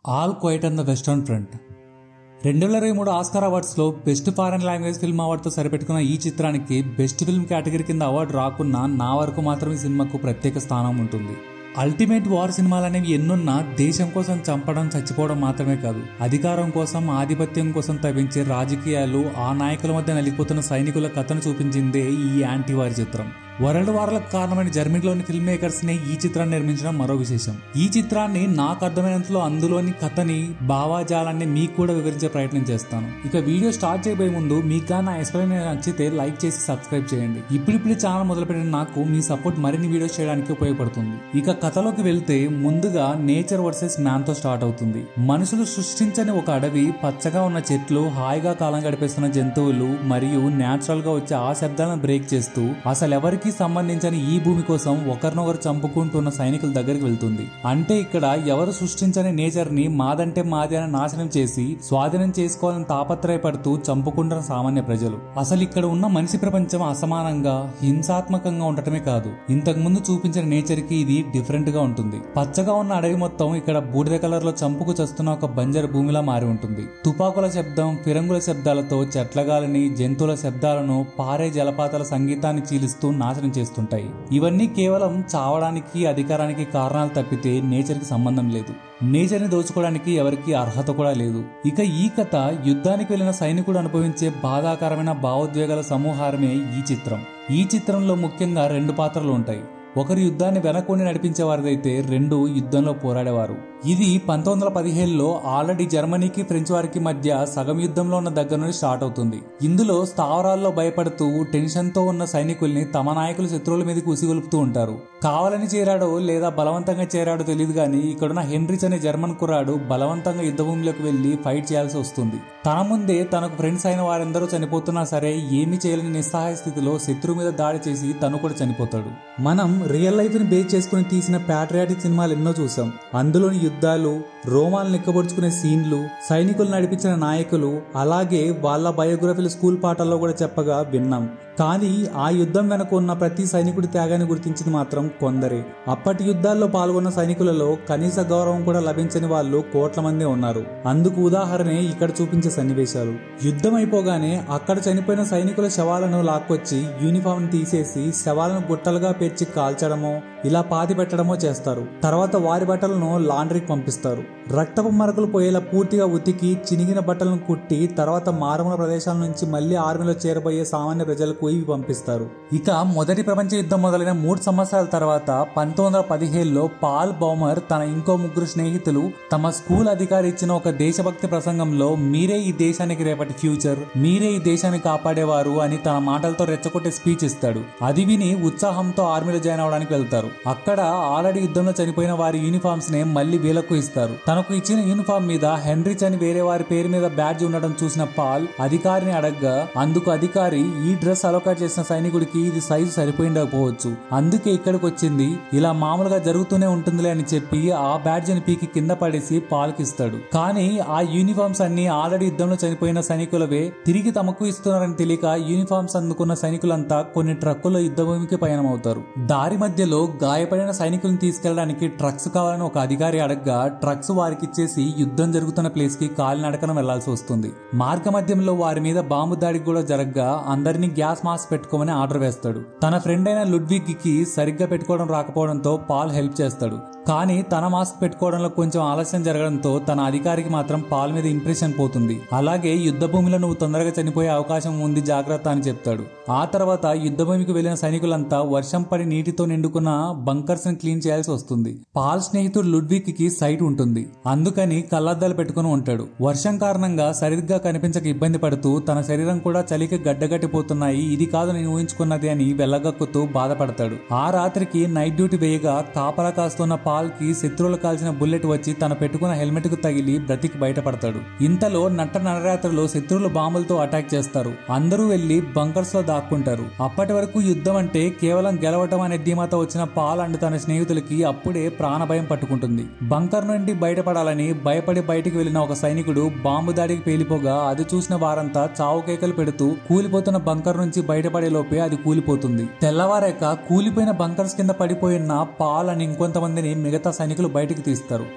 all quiet on the western front రెండు వేల ఇరవై మూడు ఆస్కార్ అవార్డ్స్లో బెస్ట్ ఫారెన్ లాంగ్వేజ్ ఫిల్మ్ అవార్డుతో సరిపెట్టుకున్న ఈ చిత్రానికి బెస్ట్ ఫిల్మ్ కేటగిరీ కింద అవార్డు రాకున్నా నా వరకు మాత్రం ఈ సినిమాకు ప్రత్యేక స్థానం ఉంటుంది అల్టిమేట్ వార్ సినిమాలు అనేవి ఎన్నున్నా దేశం కోసం చంపడం చచ్చిపోవడం మాత్రమే కాదు అధికారం కోసం ఆధిపత్యం కోసం తవ్వించే రాజకీయాలు ఆ నాయకుల మధ్య నలిగిపోతున్న సైనికుల కథను చూపించిందే ఈ యాంటీ వార్ చిత్రం వరల్డ్ వార్లకు కారణమైన జర్మనీలోని ఫిల్మ్ మేకర్స్ నే ఈ చిత్రాన్ని నిర్మించడం మరో విశేషం ఈ చిత్రాన్ని నాకు అర్థమైనంతలో అందులోని కథని భావాజాలాన్ని మీకు కూడా వివరించే ప్రయత్నం చేస్తాను ఇక వీడియో స్టార్ట్ చేయబోయే ముందు మీకు కానీ నా ఎక్స్ప్లెయిన్ నచ్చితే లైక్ చేసి సబ్స్క్రైబ్ చేయండి ఇప్పుడిప్పుడు ఛానల్ మొదలుపెట్టిన నాకు మీ సపోర్ట్ మరిన్ని వీడియోస్ చేయడానికి ఉపయోగపడుతుంది ఇక కథలోకి వెళ్తే ముందుగా నేచర్ వర్సెస్ మ్యాన్ తో స్టార్ట్ అవుతుంది మనుషులు సృష్టించని ఒక అడవి పచ్చగా ఉన్న చెట్లు హాయిగా కాలం గడిపేస్తున్న జంతువులు మరియు నేచురల్ గా వచ్చే ఆ శబ్దాలను బ్రేక్ చేస్తూ అసలు ఎవరికి సంబంధించని ఈ భూమి కోసం ఒకరినొకరు చంపుకుంటున్న సైనికుల దగ్గరికి వెళ్తుంది అంటే ఇక్కడ ఎవరు సృష్టించని నేచర్ ని మాదంటే మాది అని నాశనం చేసి స్వాధీనం చేసుకోవాలని తాపత్రయపడుతూ చంపుకుంటున్న సామాన్య ప్రజలు అసలు ఇక్కడ ఉన్న మనిషి ప్రపంచం అసమానంగా హింసాత్మకంగా ఉండటమే కాదు ఇంతకు ముందు చూపించిన నేచర్ కి ఇది డిఫరెంట్ గా ఉంటుంది పచ్చగా ఉన్న అడవి మొత్తం ఇక్కడ బూడిద కలర్ లో చంపుకు చస్తున్న ఒక బంజరు భూమిలా మారి ఉంటుంది తుపాకుల శబ్దం ఫిరంగుల శబ్దాలతో చెట్లగాలిని జంతువుల శబ్దాలను పారే జలపాతాల సంగీతాన్ని చీలిస్తూ నాశనం చేస్తుంటాయి ఇవన్నీ కేవలం చావడానికి అధికారానికి కారణాలు తప్పితే నేచర్ కి సంబంధం లేదు నేచర్ ని దోచుకోవడానికి ఎవరికి అర్హత కూడా లేదు ఇక ఈ కథ యుద్ధానికి వెళ్లిన సైనికుడు అనుభవించే బాధాకరమైన భావోద్వేగాల సమూహారమే ఈ చిత్రం ఈ చిత్రంలో ముఖ్యంగా రెండు పాత్రలు ఉంటాయి ఒకరు యుద్ధాన్ని వెనకొని నడిపించే వారిదైతే రెండు యుద్ధంలో పోరాడేవారు ఇది పంతొమ్మిది వందల పదిహేడులో ఆల్రెడీ జర్మనీకి ఫ్రెంచ్ వారికి మధ్య సగం యుద్ధంలో ఉన్న దగ్గర నుండి స్టార్ట్ అవుతుంది ఇందులో స్థావరాల్లో భయపడుతూ టెన్షన్ తో ఉన్న సైనికుల్ని తమ నాయకులు శత్రువుల మీదకి ఉసిగొలుపుతూ ఉంటారు కావాలని చేరాడో లేదా బలవంతంగా చేరాడో తెలియదు కానీ ఇక్కడున్న హెన్రిచ్ అనే జర్మన్ కుర్రాడు బలవంతంగా యుద్ధభూమిలోకి వెళ్లి ఫైట్ చేయాల్సి వస్తుంది తన ముందే తనకు ఫ్రెండ్స్ అయిన వారందరూ చనిపోతున్నా సరే ఏమీ చేయలేని నిస్సహాయ స్థితిలో శత్రువు మీద దాడి చేసి తను కూడా చనిపోతాడు మనం రియల్ లైఫ్ ని బేస్ చేసుకుని తీసిన ప్యాట్రియాటిక్ సినిమాలు ఎన్నో చూసాం అందులోని యుద్ధాలు రోమాలు నిక్కబొడుచుకునే సీన్లు సైనికులు నడిపించిన నాయకులు అలాగే వాళ్ళ బయోగ్రఫీలు స్కూల్ పాఠాల్లో కూడా చెప్పగా విన్నాం కానీ ఆ యుద్ధం వెనక ఉన్న ప్రతి సైనికుడి త్యాగాన్ని గుర్తించింది మాత్రం కొందరే అప్పటి యుద్ధాల్లో పాల్గొన్న సైనికులలో కనీస గౌరవం కూడా లభించని వాళ్ళు కోట్ల మంది ఉన్నారు అందుకు ఉదాహరణే ఇక్కడ చూపించే సన్నివేశాలు యుద్ధం అయిపోగానే అక్కడ చనిపోయిన సైనికుల శవాలను లాక్కొచ్చి యూనిఫామ్ తీసేసి శవాలను గుట్టలుగా పేర్చి కాల్చడమో ఇలా పాతి పెట్టడమో చేస్తారు తర్వాత వారి బట్టలను లాండ్రీకి పంపిస్తారు రక్తపు మరకలు పోయేలా పూర్తిగా ఉతికి చినిగిన బట్టలను కుట్టి తర్వాత మారుమూల ప్రదేశాల నుంచి మళ్లీ ఆర్మీలో చేరబోయే సామాన్య ప్రజలకు ఇవి పంపిస్తారు ఇక మొదటి ప్రపంచ యుద్ధం మొదలైన మూడు సంవత్సరాల తర్వాత పంతొమ్మిది వందల పదిహేడులో పాల్ బౌమర్ తన ఇంకో ముగ్గురు స్నేహితులు తమ స్కూల్ అధికారి ఇచ్చిన ఒక దేశభక్తి ప్రసంగంలో మీరే ఈ దేశానికి రేపటి ఫ్యూచర్ మీరే ఈ దేశాన్ని కాపాడేవారు అని తన మాటలతో రెచ్చగొట్టే స్పీచ్ ఇస్తాడు అది విని ఉత్సాహంతో ఆర్మీలో జాయిన్ అవడానికి వెళ్తారు అక్కడ ఆల్రెడీ యుద్ధంలో చనిపోయిన వారి యూనిఫామ్స్ నే మళ్ళీ వీళ్ళకు ఇస్తారు తనకు ఇచ్చిన యూనిఫామ్ మీద హెన్రిచ్ అని వేరే వారి పేరు మీద బ్యాడ్జ్ ఉండడం చూసిన పాల్ అధికారిని అడగ్గా అందుకు అధికారి ఈ డ్రెస్ అలోకేట్ చేసిన సైనికుడికి ఇది సైజు సరిపోయిండకపోవచ్చు అందుకే ఇక్కడికి వచ్చింది ఇలా మామూలుగా జరుగుతూనే ఉంటుందిలే అని చెప్పి ఆ బ్యాడ్జ్ ని పీకి కింద పడేసి పాల్కి ఇస్తాడు కానీ ఆ యూనిఫామ్స్ అన్ని ఆల్రెడీ యుద్ధంలో చనిపోయిన సైనికులవే తిరిగి తమకు ఇస్తున్నారని తెలియక యూనిఫామ్స్ అందుకున్న సైనికులంతా కొన్ని ట్రక్కుల్లో యుద్ధభూమికి పయనమవుతారు దారి మధ్యలో గాయపడిన సైనికులను తీసుకెళ్లడానికి ట్రక్స్ కావాలని ఒక అధికారి అడగ్గా ట్రక్స్ వారికి ఇచ్చేసి యుద్ధం జరుగుతున్న ప్లేస్ కి కాలినడకన వెళ్లాల్సి వస్తుంది మార్గ మధ్యంలో వారి మీద బాంబు దాడికి కూడా జరగ్గా అందరినీ గ్యాస్ మాస్క్ పెట్టుకోమని ఆర్డర్ వేస్తాడు తన ఫ్రెండ్ అయిన లుడ్విగ్ కి సరిగ్గా పెట్టుకోవడం రాకపోవడంతో పాల్ హెల్ప్ చేస్తాడు కానీ తన మాస్క్ పెట్టుకోవడంలో కొంచెం ఆలస్యం జరగడంతో తన అధికారికి మాత్రం పాల్ మీద ఇంప్రెషన్ పోతుంది అలాగే యుద్ధ భూమిలో నువ్వు తొందరగా చనిపోయే అవకాశం ఉంది జాగ్రత్త అని చెప్తాడు ఆ తర్వాత యుద్ధ భూమికి వెళ్లిన సైనికులంతా వర్షం పడి నీటితో నిండుకున్న బంకర్స్ ని క్లీన్ చేయాల్సి వస్తుంది పాల్ స్నేహితుడు లుడ్విక్ కి సైట్ ఉంటుంది అందుకని కళ్ళద్దాలు పెట్టుకుని ఉంటాడు వర్షం కారణంగా సరిగ్గా కనిపించక ఇబ్బంది పడుతూ తన శరీరం కూడా చలికి గడ్డగట్టిపోతున్నాయి ఇది కాదు నేను ఊహించుకున్నది అని వెళ్ళగక్కుతూ బాధపడతాడు ఆ రాత్రికి నైట్ డ్యూటీ వేయగా కాపలా కాస్తున్న పాల్ కి శత్రువులు కాల్చిన బుల్లెట్ వచ్చి తన పెట్టుకున్న హెల్మెట్ కు తగిలి బ్రతికి బయటపడతాడు ఇంతలో నట్ట నరరాత్రిలో శత్రువులు బాంబులతో అటాక్ చేస్తారు అందరూ వెళ్లి బంకర్స్ లో దాక్కుంటారు అప్పటి వరకు యుద్ధం అంటే కేవలం గెలవటం అనే ధీమాతో వచ్చిన పాల్ అండ్ తన స్నేహితులకి అప్పుడే ప్రాణభయం పట్టుకుంటుంది బంకర్ నుండి బయటపడాలని భయపడి బయటికి వెళ్లిన ఒక సైనికుడు బాంబు దాడికి పేలిపోగా అది చూసిన వారంతా చావు కేకలు పెడుతూ కూలిపోతున్న బంకర్ నుంచి బయటపడే లోపే అది కూలిపోతుంది తెల్లవారాక కూలిపోయిన బంకర్స్ కింద పడిపోయిన పాల్ అని ఇంకొంతమందిని మిగతా సైనికులు బయటికి తీస్తారు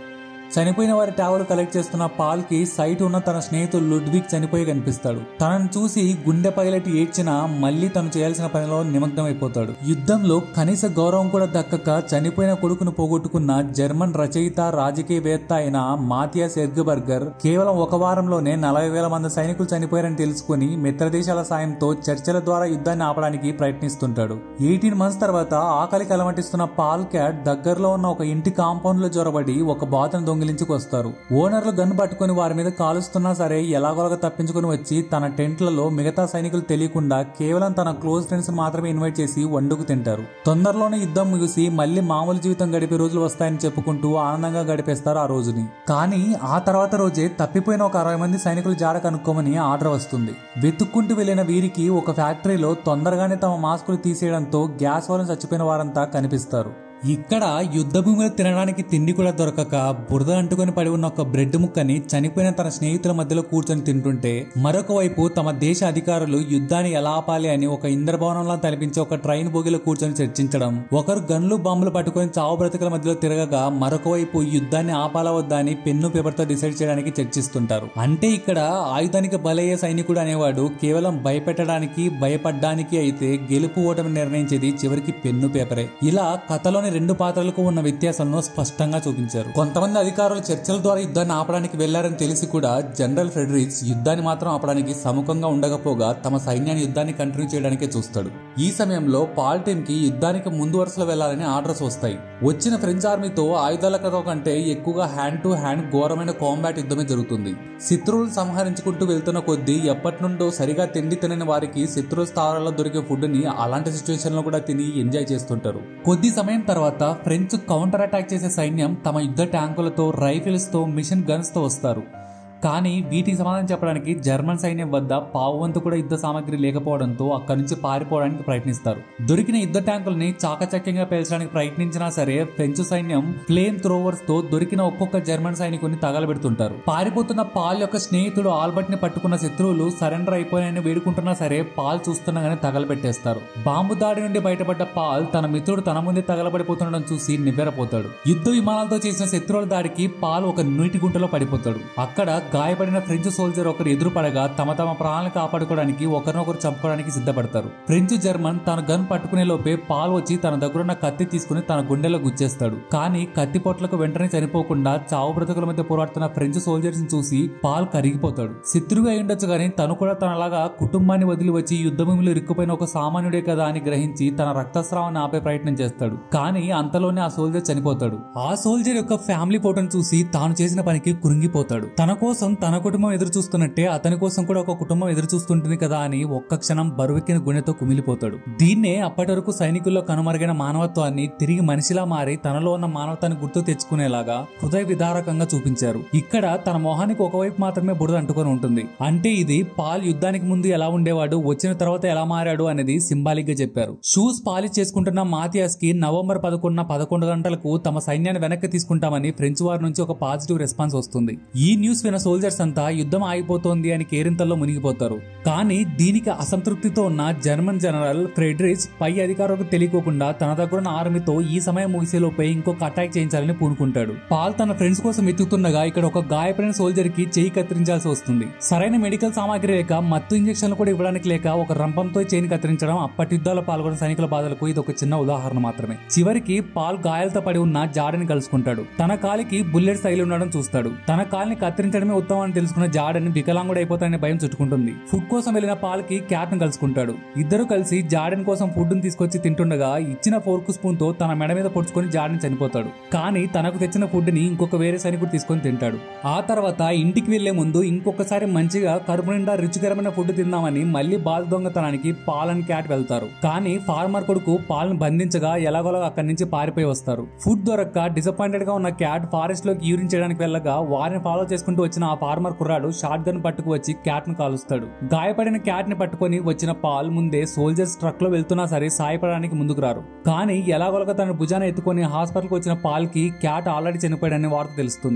చనిపోయిన వారి టావలు కలెక్ట్ చేస్తున్న పాల్ కి సైట్ ఉన్న తన స్నేహితుడు లుడ్విక్ చనిపోయి కనిపిస్తాడు తనను చూసి గుండె పగిలటి ఏడ్చినా మళ్ళీ తను చేయాల్సిన పనిలో నిమగ్నమైపోతాడు యుద్ధంలో కనీస గౌరవం కూడా దక్కక చనిపోయిన కొడుకును పోగొట్టుకున్న జర్మన్ రచయిత రాజకీయవేత్త అయిన మాథియాస్ ఎర్గబర్గర్ కేవలం ఒక వారంలోనే నలభై వేల మంది సైనికులు చనిపోయారని తెలుసుకుని మిత్రదేశాల సాయంతో చర్చల ద్వారా యుద్ధాన్ని ఆపడానికి ప్రయత్నిస్తుంటాడు ఎయిటీన్ మంత్స్ తర్వాత ఆకలికి అలమటిస్తున్న పాల్ క్యాట్ దగ్గరలో ఉన్న ఒక ఇంటి కాంపౌండ్ లో జొరబడి ఒక బాతును దొంగిలించుకొస్తారు ఓనర్లు గన్ పట్టుకుని వారి మీద కాలుస్తున్నా సరే ఎలాగోలాగా తప్పించుకుని వచ్చి తన టెంట్లలో మిగతా సైనికులు తెలియకుండా కేవలం తన క్లోజ్ ఫ్రెండ్స్ మాత్రమే ఇన్వైట్ చేసి వండుకు తింటారు తొందరలోనే యుద్ధం ముగిసి మళ్ళీ మామూలు జీవితం గడిపే రోజులు వస్తాయని చెప్పుకుంటూ ఆనందంగా గడిపేస్తారు ఆ రోజుని కానీ ఆ తర్వాత రోజే తప్పిపోయిన ఒక అరవై మంది సైనికులు జాడ కనుక్కోమని ఆర్డర్ వస్తుంది వెతుక్కుంటూ వెళ్లిన వీరికి ఒక ఫ్యాక్టరీలో తొందరగానే తమ మాస్కులు తీసేయడంతో గ్యాస్ వలన చచ్చిపోయిన వారంతా కనిపిస్తారు ఇక్కడ యుద్ధ భూమిలో తినడానికి తిండి కూడా దొరకక బురద అంటుకొని పడి ఉన్న ఒక బ్రెడ్ ముక్కని చనిపోయిన తన స్నేహితుల మధ్యలో కూర్చొని తింటుంటే మరొక వైపు తమ దేశ అధికారులు యుద్ధాన్ని ఎలా ఆపాలి అని ఒక ఇంద్రభవనంలా తలపించి ఒక ట్రైన్ బోగిలో కూర్చొని చర్చించడం ఒకరు గన్లు బాంబులు పట్టుకొని చావు బ్రతుకుల మధ్యలో తిరగగా మరొక వైపు యుద్ధాన్ని ఆపాలా వద్దా అని పెన్ను పేపర్తో డిసైడ్ చేయడానికి చర్చిస్తుంటారు అంటే ఇక్కడ ఆయుధానికి బలయ్యే సైనికుడు అనేవాడు కేవలం భయపెట్టడానికి భయపడ్డానికి అయితే గెలుపు ఓటమి నిర్ణయించేది చివరికి పెన్ను పేపరే ఇలా కథలోని రెండు పాత్రలకు ఉన్న వ్యత్యాసాలను స్పష్టంగా చూపించారు కొంతమంది అధికారులు చర్చల ద్వారా యుద్ధాన్ని ఆపడానికి వెళ్లారని తెలిసి కూడా జనరల్ ఫ్రెడరిక్స్ యుద్ధాన్ని మాత్రం ఆపడానికి సముఖంగా ఉండకపోగా తమ సైన్యాన్ని యుద్ధాన్ని కంటిన్యూ చేయడానికే చూస్తాడు ఈ సమయంలో పాల్ టీమ్ కి యుద్ధానికి ముందు వరుసలో వెళ్లాలని ఆర్డర్స్ వస్తాయి వచ్చిన ఫ్రెంచ్ ఆర్మీతో ఆయుధాల కథ కంటే ఎక్కువగా హ్యాండ్ టు హ్యాండ్ ఘోరమైన కాంబాట్ యుద్ధమే జరుగుతుంది శత్రువులు సంహరించుకుంటూ వెళ్తున్న కొద్దీ ఎప్పటి నుండో సరిగా తిండి తినని వారికి శత్రు స్థావరాల్లో దొరికే ఫుడ్ ని అలాంటి సిచ్యువేషన్ లో కూడా తిని ఎంజాయ్ చేస్తుంటారు కొద్ది సమయం తర్వాత ఫ్రెంచ్ కౌంటర్ అటాక్ చేసే సైన్యం తమ యుద్ధ ట్యాంకులతో రైఫిల్స్ తో మిషన్ గన్స్ తో వస్తారు కానీ వీటికి సమాధానం చెప్పడానికి జర్మన్ సైన్యం వద్ద పావు వంతు కూడా యుద్ధ సామాగ్రి లేకపోవడంతో అక్కడి నుంచి పారిపోవడానికి ప్రయత్నిస్తారు దొరికిన యుద్ధ ట్యాంకుల్ని చాకచక్యంగా పేల్చడానికి ప్రయత్నించినా సరే ఫ్రెంచ్ సైన్యం ఫ్లేమ్ థ్రోవర్స్ తో దొరికిన ఒక్కొక్క జర్మన్ సైనికుని తగలబెడుతుంటారు పారిపోతున్న పాల్ యొక్క స్నేహితుడు ఆల్బర్ట్ ని పట్టుకున్న శత్రువులు సరెండర్ అయిపోయాయని వేడుకుంటున్నా సరే పాల్ చూస్తుండగానే తగలబెట్టేస్తారు బాంబు దాడి నుండి బయటపడ్డ పాల్ తన మిత్రుడు తన ముందే తగలబడిపోతుండడం చూసి నివ్వెరపోతాడు యుద్ధ విమానాలతో చేసిన శత్రువుల దాడికి పాల్ ఒక నీటి గుంటలో పడిపోతాడు అక్కడ గాయపడిన ఫ్రెంచ్ సోల్జర్ ఒకరు ఎదురుపడగా తమ తమ ప్రాణాలను కాపాడుకోవడానికి ఒకరినొకరు చంపుకోవడానికి సిద్ధపడతారు ఫ్రెంచ్ జర్మన్ తన గన్ పట్టుకునే లోపే పాల్ వచ్చి తన దగ్గరున్న కత్తి తీసుకుని తన గుండెలో గుచ్చేస్తాడు కానీ కత్తి పొట్లకు వెంటనే చనిపోకుండా చావు బ్రతుకుల మధ్య పోరాడుతున్న ఫ్రెంచ్ సోల్జర్స్ ని చూసి పాల్ కరిగిపోతాడు శత్రువు అయి ఉండొచ్చు కానీ తను కూడా తనలాగా కుటుంబాన్ని వదిలి వచ్చి యుద్ధ భూమిలో ఇరుక్కుపోయిన ఒక సామాన్యుడే కదా అని గ్రహించి తన రక్తస్రావాన్ని ఆపే ప్రయత్నం చేస్తాడు కానీ అంతలోనే ఆ సోల్జర్ చనిపోతాడు ఆ సోల్జర్ యొక్క ఫ్యామిలీ ఫోటోను చూసి తాను చేసిన పనికి కృంగిపోతాడు తన కోసం తన కుటుంబం ఎదురు చూస్తున్నట్టే అతని కోసం కూడా ఒక కుటుంబం ఎదురు చూస్తుంటుంది కదా అని ఒక్క క్షణం బరువెక్కిన గుండెతో కుమిలిపోతాడు దీన్నే అప్పటి వరకు సైనికుల్లో కనుమరుగైన మానవత్వాన్ని తిరిగి మనిషిలా మారి తనలో ఉన్న మానవతాన్ని గుర్తు తెచ్చుకునేలాగా హృదయ విదారకంగా చూపించారు ఇక్కడ తన మొహానికి ఒకవైపు మాత్రమే బురద అంటుకొని ఉంటుంది అంటే ఇది పాల్ యుద్ధానికి ముందు ఎలా ఉండేవాడు వచ్చిన తర్వాత ఎలా మారాడు అనేది సింబాలిక్ గా చెప్పారు షూస్ పాలిష్ చేసుకుంటున్న మాథియాస్ కి నవంబర్ పదకొండున పదకొండు గంటలకు తమ సైన్యాన్ని వెనక్కి తీసుకుంటామని ఫ్రెంచ్ వారి నుంచి ఒక పాజిటివ్ రెస్పాన్స్ వస్తుంది ఈ న్యూస్ విన సోల్జర్స్ అంతా యుద్ధం ఆగిపోతోంది అని కేరింతల్లో మునిగిపోతారు కానీ దీనికి అసంతృప్తితో ఉన్న జర్మన్ జనరల్ ఫ్రెడరిచ్ పై అధికారులకు తెలియకోకుండా తన దగ్గర ఉన్న ఆర్మీతో ఈ సమయం ముగిసేలోపే ఇంకొక అటాక్ చేయించాలని పూనుకుంటాడు పాల్ తన ఫ్రెండ్స్ కోసం వెతుకుతుండగా ఇక్కడ ఒక గాయపడిన సోల్జర్ కి చేయి కత్తిరించాల్సి వస్తుంది సరైన మెడికల్ సామాగ్రి లేక మత్తు ఇంజక్షన్లు కూడా ఇవ్వడానికి లేక ఒక రంపంతో చేయిని కత్తిరించడం అప్పటి యుద్ధాల్లో పాల్గొన్న సైనికుల బాధలకు ఇది ఒక చిన్న ఉదాహరణ మాత్రమే చివరికి పాల్ గాయాలతో పడి ఉన్న జాడని కలుసుకుంటాడు తన కాలికి బుల్లెట్ తగిలి ఉండడం చూస్తాడు తన కాలిని కత్తిరించడమే ఉత్తమం అని తెలుసుకున్న జాడని వికలాంగుడు అయిపోతాడనే భయం చుట్టుకుంటుంది ఫుడ్ కోసం వెళ్లిన పాల్కి క్యాట్ ను కలుసుకుంటాడు ఇద్దరు కలిసి జాడన్ కోసం ఫుడ్ ని తీసుకొచ్చి తింటుండగా ఇచ్చిన ఫోర్క్ స్పూన్ తో తన మెడ మీద పొడుచుకొని జాడని చనిపోతాడు కానీ తనకు తెచ్చిన ఫుడ్ ని ఇంకొక వేరే సైనికుడు తీసుకొని తింటాడు ఆ తర్వాత ఇంటికి వెళ్లే ముందు ఇంకొకసారి మంచిగా కడుపు నిండా రుచికరమైన ఫుడ్ తిందామని మళ్ళీ బాల్ దొంగతనానికి పాల్ అండ్ క్యాట్ వెళ్తారు కానీ ఫార్మర్ కొడుకు పాల్ను బంధించగా ఎలాగోలా అక్కడి నుంచి పారిపోయి వస్తారు ఫుడ్ దొరక్క డిసప్పాయింటెడ్ గా ఉన్న క్యాట్ ఫారెస్ట్ లోకి యూరిన్ చేయడానికి వెళ్ళగా వారిని ఫాలో చేసుకుంటూ వచ్చిన ఆ ఫార్మర్ కుర్రాడు షార్ట్ గన్ పట్టుకు వచ్చి క్యాట్ ను కాలుస్తాడు గాయపడిన క్యాట్ ని పట్టుకొని వచ్చిన పాల్ ముందే సోల్జర్స్ ట్రక్ లో వెళ్తున్నా సరే సాయపడడానికి ముందుకు రారు కానీ ఎలాగోలగా తన భుజాన ఎత్తుకొని హాస్పిటల్కి వచ్చిన పాల్ కి క్యాట్ ఆల్రెడీ చనిపోయాడని వార్త తెలుస్తుంది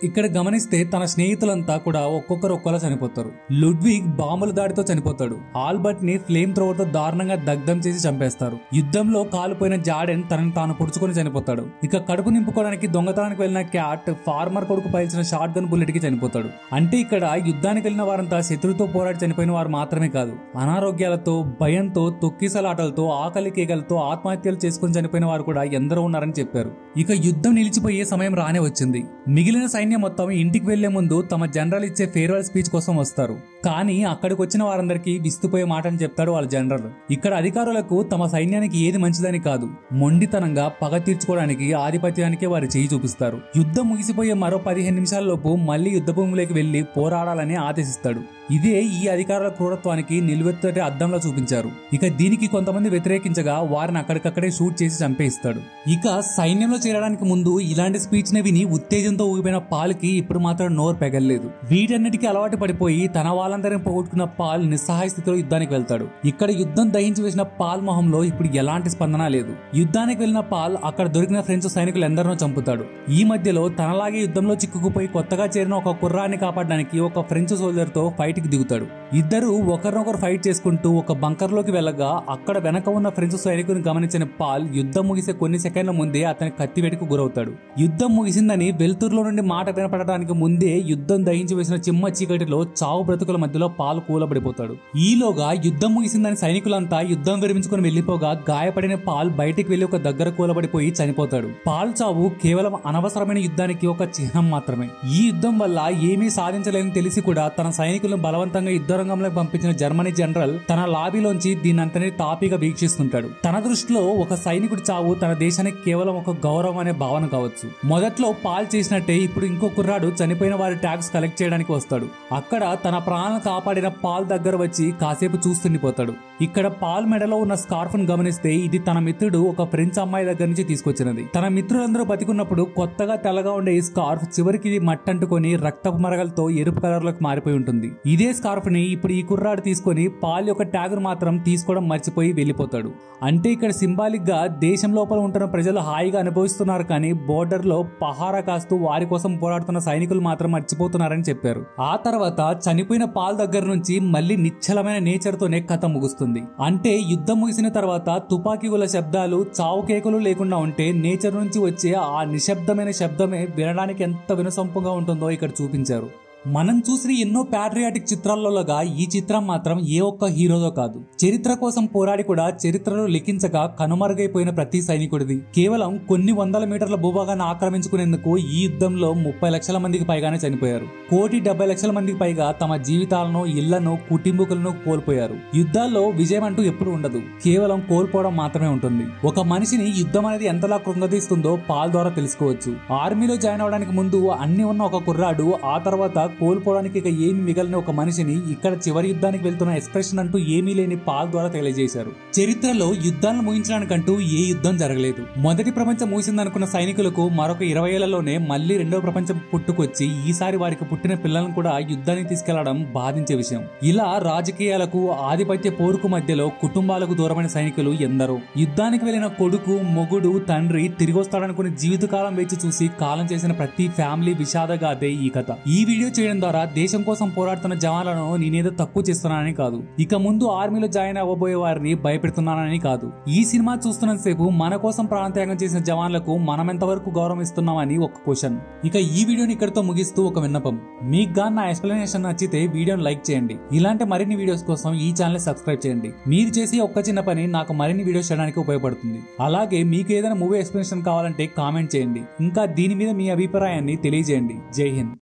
ఇక్కడ గమనిస్తే తన స్నేహితులంతా కూడా ఒక్కొక్కరు ఒక్కోలా చనిపోతారు లుడ్విగ్ బాంబుల దాడితో చనిపోతాడు ఆల్బర్ట్ ని ఫ్లేమ్ త్రోవర్ తో దారుణంగా దగ్ధం చేసి చంపేస్తారు యుద్ధంలో కాలుపోయిన జాడెన్ తనని తాను పొడుచుకొని చనిపోతాడు ఇక కడుపు నింపుకోవడానికి దొంగతనానికి వెళ్ళిన క్యాట్ ఫార్మర్ కొడుకు పైల్చిన షార్ట్ గన్ బుల్లెట్ కి చనిపోతాడు అంటే ఇక్కడ యుద్ధానికి వెళ్ళిన వారంతా శత్రువుతో పోరాడి చనిపోయిన వారు మాత్రమే కాదు అనారోగ్యాలతో భయంతో తొక్కిసలాటలతో ఆకలి కేకలతో ఆత్మహత్యలు చేసుకుని చనిపోయిన వారు కూడా ఎందరో ఉన్నారని చెప్పారు ఇక యుద్ధం నిలిచిపోయే సమయం రానే వచ్చింది మిగిలిన సైన్యం మొత్తం ఇంటికి వెళ్లే ముందు తమ జనరల్ ఇచ్చే ఫేర్వెల్ స్పీచ్ కోసం వస్తారు కానీ అక్కడికి వచ్చిన వారందరికీ విస్తుపోయే మాటని చెప్తాడు వాళ్ళ జనరల్ ఇక్కడ అధికారులకు తమ సైన్యానికి ఏది మంచిదని కాదు మొండితనంగా పగ తీర్చుకోవడానికి ఆధిపత్యానికే వారి చేయి చూపిస్తారు యుద్ధం ముగిసిపోయే మరో పదిహేను నిమిషాల్లోపు మళ్లీ యుద్ధ భూమిలోకి వెళ్లి పోరాడాలని ఆదేశిస్తాడు ఇదే ఈ అధికారుల క్రూరత్వానికి నిలువెత్తటి అద్దంలో చూపించారు ఇక దీనికి కొంతమంది వ్యతిరేకించగా వారిని అక్కడికక్కడే షూట్ చేసి చంపేయిస్తాడు ఇక సైన్యంలో చేరడానికి ముందు ఇలాంటి స్పీచ్ ని విని ఉత్తేజంతో ఊగిపోయిన పాల్కి ఇప్పుడు మాత్రం నోరు పెగల్లేదు వీటన్నిటికీ అలవాటు పడిపోయి తన వాళ్ళందరిని పోగొట్టుకున్న పాల్ నిస్సహాయ స్థితిలో యుద్ధానికి వెళ్తాడు ఇక్కడ యుద్ధం దహించి వేసిన పాల్ మొహంలో ఇప్పుడు ఎలాంటి స్పందన లేదు యుద్ధానికి వెళ్లిన పాల్ అక్కడ దొరికిన ఫ్రెంచ్ సైనికులు ఎందరినో చంపుతాడు ఈ మధ్యలో తనలాగే యుద్ధంలో చిక్కుకుపోయి కొత్తగా చేరిన ఒక కుర్రాన్ని కాపాడడానికి ఒక ఫ్రెంచ్ సోల్జర్ తో ఫైట్ కి దిగుతాడు ఇద్దరు ఒకరినొకరు ఫైట్ చేసుకుంటూ ఒక బంకర్ లోకి వెళ్ళగా అక్కడ వెనక ఉన్న ఫ్రెంచ్ సైనికుని గమనించిన పాల్ యుద్ధం ముగిసే కొన్ని సెకండ్ల ముందే అతని కత్తివేటకు గురవుతాడు యుద్ధం ముగిసిందని వెలుతురులో నుండి మాట వినపడటానికి ముందే యుద్ధం దహించి వేసిన చిమ్మ చీకటిలో చావు బ్రతుకుల మధ్యలో పాలు కూలబడిపోతాడు ఈలోగా యుద్ధం ముగిసిందని సైనికులంతా యుద్ధం విరమించుకుని వెళ్లిపోగా గాయపడిన పాల్ బయటికి వెళ్లి ఒక దగ్గర కూలబడిపోయి చనిపోతాడు పాల్ చావు కేవలం అనవసరమైన యుద్ధానికి ఒక చిహ్నం మాత్రమే ఈ యుద్ధం వల్ల ఏమీ సాధించలేని తెలిసి కూడా తన సైనికులను బలవంతంగా యుద్ధ రంగంలోకి పంపించిన జర్మనీ జనరల్ తన లాబీలోంచి దీనంతని తాపీగా వీక్షిస్తుంటాడు తన దృష్టిలో ఒక సైనికుడి చావు తన దేశానికి కేవలం ఒక గౌరవం అనే భావన కావచ్చు మొదట్లో పాల్ చేసినట్టే ఇప్పుడు ఇంకో కుర్రాడు చనిపోయిన వారి ట్యాక్స్ కలెక్ట్ చేయడానికి వస్తాడు అక్కడ తన ప్రాణాలను కాపాడిన పాల్ దగ్గర వచ్చి కాసేపు చూస్తుండిపోతాడు ఇక్కడ పాల్ మెడలో ఉన్న స్కార్ఫ్ ను గమనిస్తే ఇది తన మిత్రుడు ఒక ఫ్రెంచ్ అమ్మాయి దగ్గర నుంచి తీసుకొచ్చినది తన మిత్రులందరూ బతికున్నప్పుడు కొత్తగా తెల్లగా ఉండే ఈ స్కార్ఫ్ చివరికి ఇది మట్టంటుకొని రక్తపు మరగలతో ఎరుపు కలర్ లోకి మారిపోయి ఉంటుంది ఇదే స్కార్ఫ్ ని ఇప్పుడు ఈ కుర్రాడు తీసుకొని పాల్ యొక్క ట్యాగ్ మాత్రం తీసుకోవడం మర్చిపోయి వెళ్ళిపోతాడు అంటే ఇక్కడ సింబాలిక్ గా దేశం లోపల ఉంటున్న ప్రజలు హాయిగా అనుభవిస్తున్నారు కానీ బోర్డర్ లో పహారా కాస్తూ వారి కోసం పోరాడుతున్న సైనికులు మాత్రం మర్చిపోతున్నారని చెప్పారు ఆ తర్వాత చనిపోయిన పాల్ దగ్గర నుంచి మళ్ళీ నిశ్చలమైన నేచర్ తోనే కథ ముగుస్తుంది అంటే యుద్ధం ముగిసిన తర్వాత తుపాకీ గుల శబ్దాలు చావు కేకలు లేకుండా ఉంటే నేచర్ నుంచి వచ్చే ఆ నిశ్శబ్దమైన శబ్దమే వినడానికి ఎంత వినసొంపుగా ఉంటుందో ఇక్కడ చూపించారు మనం చూసిన ఎన్నో ప్యాట్రియాటిక్ చిత్రాలలోగా ఈ చిత్రం మాత్రం ఏ ఒక్క హీరోదో కాదు చరిత్ర కోసం పోరాడి కూడా చరిత్రలో లిఖించక కనుమరుగైపోయిన ప్రతి సైనికుడిది కేవలం కొన్ని వందల మీటర్ల భూభాగాన్ని ఆక్రమించుకునేందుకు ఈ యుద్ధంలో ముప్పై లక్షల మందికి పైగానే చనిపోయారు కోటి డెబ్బై లక్షల మందికి పైగా తమ జీవితాలను ఇళ్లను కుటుంబకులను కోల్పోయారు యుద్ధాల్లో విజయం అంటూ ఎప్పుడు ఉండదు కేవలం కోల్పోవడం మాత్రమే ఉంటుంది ఒక మనిషిని యుద్ధం అనేది ఎంతలా కృంగదీస్తుందో పాల్ ద్వారా తెలుసుకోవచ్చు ఆర్మీలో జాయిన్ అవడానికి ముందు అన్ని ఉన్న ఒక కుర్రాడు ఆ తర్వాత కోల్పోవడానికి ఇక ఏమి మిగలని ఒక మనిషిని ఇక్కడ చివరి యుద్ధానికి వెళ్తున్న ఎక్స్ప్రెషన్ అంటూ ఏమీ లేని పాల్ ద్వారా తెలియజేశారు చరిత్రలో యుద్ధాలను ముగించడానికంటూ ఏ యుద్ధం జరగలేదు మొదటి ప్రపంచం ముగిసిందనుకున్న సైనికులకు మరొక ఇరవై ఏళ్లలోనే మళ్ళీ రెండవ ప్రపంచం పుట్టుకొచ్చి ఈసారి వారికి పుట్టిన పిల్లలను కూడా యుద్ధానికి తీసుకెళ్లడం బాధించే విషయం ఇలా రాజకీయాలకు ఆధిపత్య పోరుకు మధ్యలో కుటుంబాలకు దూరమైన సైనికులు ఎందరో యుద్ధానికి వెళ్లిన కొడుకు మొగుడు తండ్రి తిరిగి వస్తాడనుకుని జీవితకాలం వేచి చూసి కాలం చేసిన ప్రతి ఫ్యామిలీ విషాదగాథే ఈ కథ ఈ వీడియో చేయడం ద్వారా దేశం కోసం పోరాడుతున్న జవాన్లను నేనేదో తక్కువ చేస్తున్నానని కాదు ఇక ముందు ఆర్మీలో జాయిన్ అవ్వబోయే వారిని భయపెడుతున్నానని కాదు ఈ సినిమా చూస్తున్నంతసేపు మన కోసం ప్రాణత్యాగం చేసిన జవాన్లకు మనం ఎంతవరకు గౌరవం ఇస్తున్నామని ఒక క్వశ్చన్ ఇక ఈ వీడియోని ఇక్కడితో ముగిస్తూ ఒక విన్నపం మీకు గాని నా ఎక్స్ప్లెనేషన్ నచ్చితే వీడియోని లైక్ చేయండి ఇలాంటి మరిన్ని వీడియోస్ కోసం ఈ ఛానల్ సబ్స్క్రైబ్ చేయండి మీరు చేసే ఒక్క చిన్న పని నాకు మరిన్ని వీడియోస్ చేయడానికి ఉపయోగపడుతుంది అలాగే మీకు ఏదైనా మూవీ ఎక్స్ప్లెనేషన్ కావాలంటే కామెంట్ చేయండి ఇంకా దీని మీద మీ అభిప్రాయాన్ని తెలియజేయండి జై హింద్